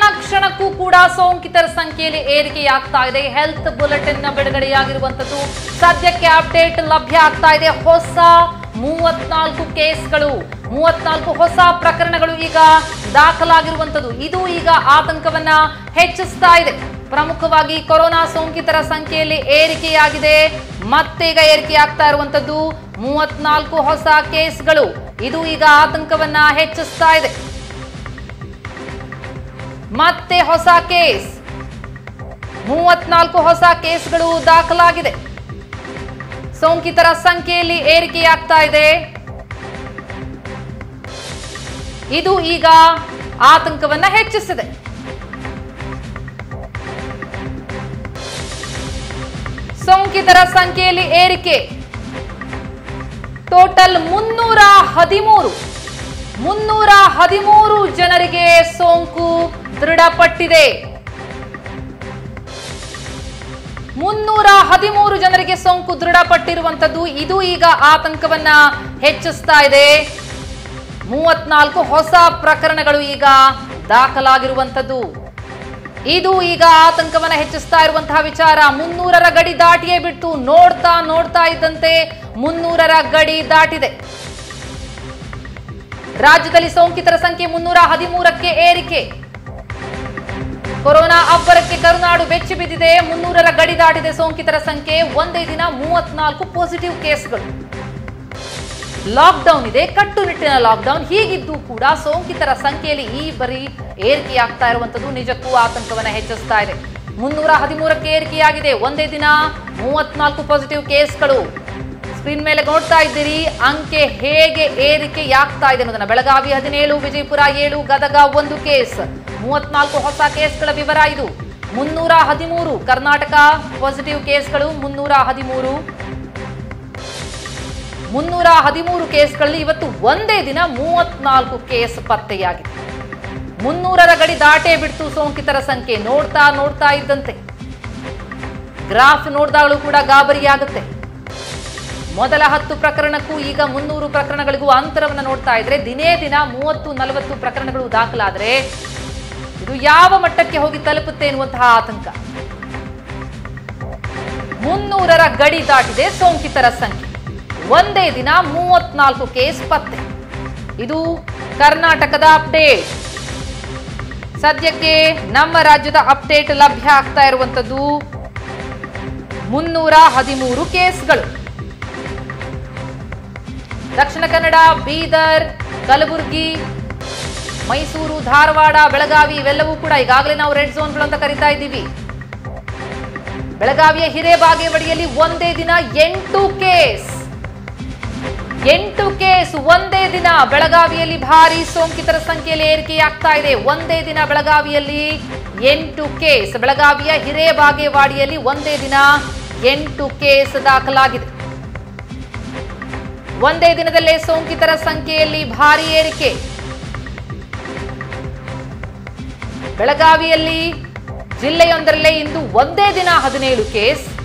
ಕ್ಷಣಕ್ಕೂ ಕೂಡ ಸೋಂಕಿತರ ಸಂಖ್ಯೆಯಲ್ಲಿ ಏರಿಕೆಯಾಗ್ತಾ ಇದೆ ಹೆಲ್ತ್ ಬುಲೆಟಿನ್ ಬಿಡುಗಡೆಯಾಗಿರುವಂತದ್ದು ಸದ್ಯಕ್ಕೆ ಅಪ್ಡೇಟ್ ಲಭ್ಯ ಆಗ್ತಾ ಇದೆ ಹೊಸ ಮೂವತ್ನಾಲ್ಕು ಕೇಸ್ಗಳು ಮೂವತ್ನಾಲ್ಕು ಹೊಸ ಪ್ರಕರಣಗಳು ಈಗ ದಾಖಲಾಗಿರುವಂತದ್ದು ಇದು ಈಗ ಆತಂಕವನ್ನ ಹೆಚ್ಚಿಸ್ತಾ ಇದೆ ಪ್ರಮುಖವಾಗಿ ಕೊರೋನಾ ಸೋಂಕಿತರ ಸಂಖ್ಯೆಯಲ್ಲಿ ಏರಿಕೆಯಾಗಿದೆ ಮತ್ತೀಗ ಏರಿಕೆಯಾಗ್ತಾ ಇರುವಂತದ್ದು ಮೂವತ್ನಾಲ್ಕು ಹೊಸ ಕೇಸ್ಗಳು ಇದು ಈಗ ಆತಂಕವನ್ನ ಹೆಚ್ಚಿಸ್ತಾ ಇದೆ ಮತ್ತೆ ಹೊಸ ಕೇಸ್ ಮೂವತ್ನಾಲ್ಕು ಹೊಸ ಕೇಸ್ಗಳು ದಾಖಲಾಗಿದೆ ಸೋಂಕಿತರ ಸಂಖ್ಯೆಯಲ್ಲಿ ಏರಿಕೆಯಾಗ್ತಾ ಇದೆ ಇದು ಈಗ ಆತಂಕವನ್ನ ಹೆಚ್ಚಿಸಿದೆ ಸೋಂಕಿತರ ಸಂಖ್ಯೆಯಲ್ಲಿ ಏರಿಕೆ ಟೋಟಲ್ ಮುನ್ನೂರ ಹದಿಮೂರು ಮುನ್ನೂರ ಹದಿಮೂರು ಜನರಿಗೆ ಸೋಂಕು ದೃಢಪಟ್ಟಿದೆ ಮುನ್ನೂರ ಹದಿಮೂರು ಜನರಿಗೆ ಸೋಂಕು ದೃಢಪಟ್ಟಿರುವಂತದ್ದು ಇದು ಈಗ ಆತಂಕವನ್ನ ಹೆಚ್ಚಿಸ್ತಾ ಇದೆ ಮೂವತ್ನಾಲ್ಕು ಹೊಸ ಪ್ರಕರಣಗಳು ಈಗ ದಾಖಲಾಗಿರುವಂತದ್ದು ಇದು ಈಗ ಆತಂಕವನ್ನ ಹೆಚ್ಚಿಸ್ತಾ ಇರುವಂತಹ ವಿಚಾರ ಮುನ್ನೂರರ ಗಡಿ ದಾಟಿಯೇ ಬಿಟ್ಟು ನೋಡ್ತಾ ನೋಡ್ತಾ ಇದ್ದಂತೆ ಮುನ್ನೂರರ ಗಡಿ ದಾಟಿದೆ ರಾಜ್ಯದಲ್ಲಿ ಸೋಂಕಿತರ ಸಂಖ್ಯೆ ಮುನ್ನೂರ ಹದಿಮೂರಕ್ಕೆ ಏರಿಕೆ ಕೊರೋನಾ ಅಬ್ಬರಕ್ಕೆ ಕರುನಾಡು ಬೆಚ್ಚಿ ಬಿದ್ದಿದೆ ಮುನ್ನೂರರ ಗಡಿ ದಾಟಿದೆ ಸೋಂಕಿತರ ಸಂಖ್ಯೆ ಒಂದೇ ದಿನ ಮೂವತ್ನಾಲ್ಕು ಪಾಸಿಟಿವ್ ಕೇಸ್ಗಳು ಲಾಕ್ಡೌನ್ ಇದೆ ಕಟ್ಟುನಿಟ್ಟಿನ ಲಾಕ್ಡೌನ್ ಹೀಗಿದ್ದು ಕೂಡ ಸೋಂಕಿತರ ಸಂಖ್ಯೆಯಲ್ಲಿ ಈ ಬರಿ ಏರಿಕೆಯಾಗ್ತಾ ಇರುವಂತದ್ದು ನಿಜಕ್ಕೂ ಆತಂಕವನ್ನ ಹೆಚ್ಚಿಸ್ತಾ ಇದೆ ಮುನ್ನೂರ ಹದಿಮೂರಕ್ಕೆ ಏರಿಕೆಯಾಗಿದೆ ಒಂದೇ ದಿನ ಮೂವತ್ನಾಲ್ಕು ಪಾಸಿಟಿವ್ ಕೇಸ್ಗಳು ಸ್ಕ್ರೀನ್ ಮೇಲೆ ನೋಡ್ತಾ ಇದ್ದೀರಿ ಅಂಕೆ ಹೇಗೆ ಏರಿಕೆಯಾಗ್ತಾ ಇದೆ ಅನ್ನೋದನ್ನ ಬೆಳಗಾವಿ ಹದಿನೇಳು ವಿಜಯಪುರ ಏಳು ಗದಗ ಒಂದು ಕೇಸ್ ಮೂವತ್ನಾಲ್ಕು ಹೊಸ ಕೇಸ್ಗಳ ವಿವರ ಇದು ಮುನ್ನೂರ ಹದಿಮೂರು ಕರ್ನಾಟಕ ಪಾಸಿಟಿವ್ ಕೇಸ್ಗಳು ಮುನ್ನೂರ ಹದಿಮೂರು ಮುನ್ನೂರ ಹದಿಮೂರು ಕೇಸ್ಗಳಲ್ಲಿ ಇವತ್ತು ಒಂದೇ ದಿನ ಮೂವತ್ನಾಲ್ಕು ಕೇಸ್ ಪತ್ತೆಯಾಗಿದೆ ಮುನ್ನೂರರ ಗಡಿ ದಾಟೇ ಬಿಡ್ತು ಸೋಂಕಿತರ ಸಂಖ್ಯೆ ನೋಡ್ತಾ ನೋಡ್ತಾ ಇದ್ದಂತೆ ಗ್ರಾಫ್ ನೋಡಿದಾಗಲೂ ಕೂಡ ಗಾಬರಿಯಾಗುತ್ತೆ ಮೊದಲ ಹತ್ತು ಪ್ರಕರಣಕ್ಕೂ ಈಗ ಮುನ್ನೂರು ಪ್ರಕರಣಗಳಿಗೂ ಅಂತರವನ್ನು ನೋಡ್ತಾ ಇದ್ರೆ ದಿನೇ ದಿನ ಮೂವತ್ತು ನಲವತ್ತು ಪ್ರಕರಣಗಳು ದಾಖಲಾದರೆ ಇದು ಯಾವ ಮಟ್ಟಕ್ಕೆ ಹೋಗಿ ತಲುಪುತ್ತೆ ಎನ್ನುವಂತಹ ಆತಂಕ ಮುನ್ನೂರರ ಗಡಿ ದಾಟಿದೆ ಸೋಂಕಿತರ ಸಂಖ್ಯೆ ಒಂದೇ ದಿನ ಮೂವತ್ನಾಲ್ಕು ಕೇಸ್ ಪತ್ತೆ ಇದು ಕರ್ನಾಟಕದ ಅಪ್ಡೇಟ್ ಸದ್ಯಕ್ಕೆ ನಮ್ಮ ರಾಜ್ಯದ ಅಪ್ಡೇಟ್ ಲಭ್ಯ ಆಗ್ತಾ ಇರುವಂತದ್ದು ಮುನ್ನೂರ ಹದಿಮೂರು ಕೇಸ್ಗಳು ದಕ್ಷಿಣ ಕನ್ನಡ ಬೀದರ್ ಕಲಬುರಗಿ ಮೈಸೂರು ಧಾರವಾಡ ಬೆಳಗಾವಿ ಇವೆಲ್ಲವೂ ಕೂಡ ಈಗಾಗಲೇ ನಾವು ರೆಡ್ ಝೋನ್ಗಳು ಅಂತ ಕರಿತಾ ಇದ್ದೀವಿ ಬೆಳಗಾವಿಯ ಹಿರೇಬಾಗೇವಾಡಿಯಲ್ಲಿ ಒಂದೇ ದಿನ ಎಂಟು ಕೇಸ್ ಎಂಟು ಕೇಸ್ ಒಂದೇ ದಿನ ಬೆಳಗಾವಿಯಲ್ಲಿ ಭಾರಿ ಸೋಂಕಿತರ ಸಂಖ್ಯೆಯಲ್ಲಿ ಏರಿಕೆಯಾಗ್ತಾ ಇದೆ ಒಂದೇ ದಿನ ಬೆಳಗಾವಿಯಲ್ಲಿ ಎಂಟು ಕೇಸ್ ಬೆಳಗಾವಿಯ ಹಿರೇಬಾಗೇವಾಡಿಯಲ್ಲಿ ಒಂದೇ ದಿನ ಎಂಟು ಕೇಸ್ ದಾಖಲಾಗಿದೆ ಒಂದೇ ದಿನದಲ್ಲೇ ಸೋಂಕಿತರ ಸಂಖ್ಯೆಯಲ್ಲಿ ಭಾರಿ ಏರಿಕೆ ಬೆಳಗಾವಿಯಲ್ಲಿ ಜಿಲ್ಲೆಯೊಂದರಲ್ಲೇ ಇಂದು ಒಂದೇ ದಿನ ಹದಿನೇಳು ಕೇಸ್